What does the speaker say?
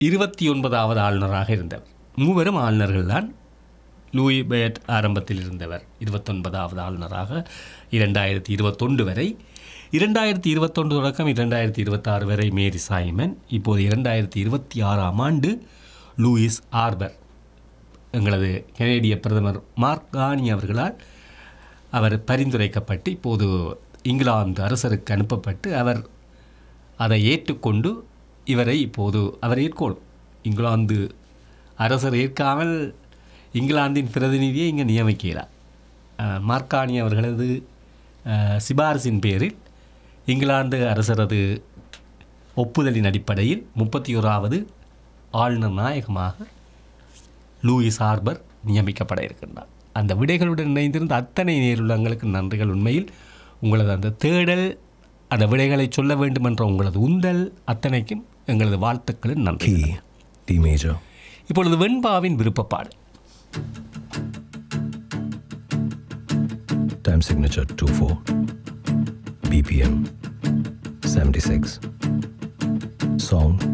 இருபத்தி ஒன்பதாவது ஆளுநராக இருந்தவர் மூவரும் ஆளுநர்கள்தான் லூயி பேட் ஆரம்பத்தில் இருந்தவர் இருபத்தொன்பதாவது ஆளுநராக இரண்டாயிரத்தி இருபத்தொன்று வரை இரண்டாயிரத்தி இருபத்தொன்று தொடக்கம் இரண்டாயிரத்தி இருபத்தாறு வரை மேரி சாய்மன் இப்போது இரண்டாயிரத்தி இருபத்தி ஆறாம் ஆண்டு லூயிஸ் ஆர்பர் எங்களது கனேடிய பிரதமர் மார்க் கானி அவர்களால் அவர் பரிந்துரைக்கப்பட்டு இப்போது இங்கிலாந்து அரசருக்கு அனுப்பப்பட்டு அவர் அதை ஏற்றுக்கொண்டு இவரை இப்போது அவர் ஏற்கோளும் இங்கிலாந்து அரசர் ஏற்காமல் இங்கிலாந்தின் பிரதிநிதியை இங்கே நியமிக்கிறார் அஹ், மார்க்கானி அவர்களது அஹ், சிபாரிசின் பேரில் இங்கிலாந்து அரசரது ஒப்புதலின் அடிப்படையில் முப்பத்தி ஓராவது ஆளுநர் நாயகமாக லூயிஸ் ஆர்பர் நியமிக்கப்பட இருக்கின்றார் அந்த விடைகளுடன் இணைந்திருந்த அத்தனை நேருள்ளங்களுக்கு நன்றிகள் உண்மையில் உங்களது அந்த தேடல் அந்த விடைகளை சொல்ல வேண்டும் என்ற உங்களது உந்தல் அத்தனைக்கும் எங்களது வாழ்த்துக்களின் நன்றி Key, D major. இப்பொழுது வெண்பாவின் விருப்பப்பாடு Time signature 24. BPM 76. Song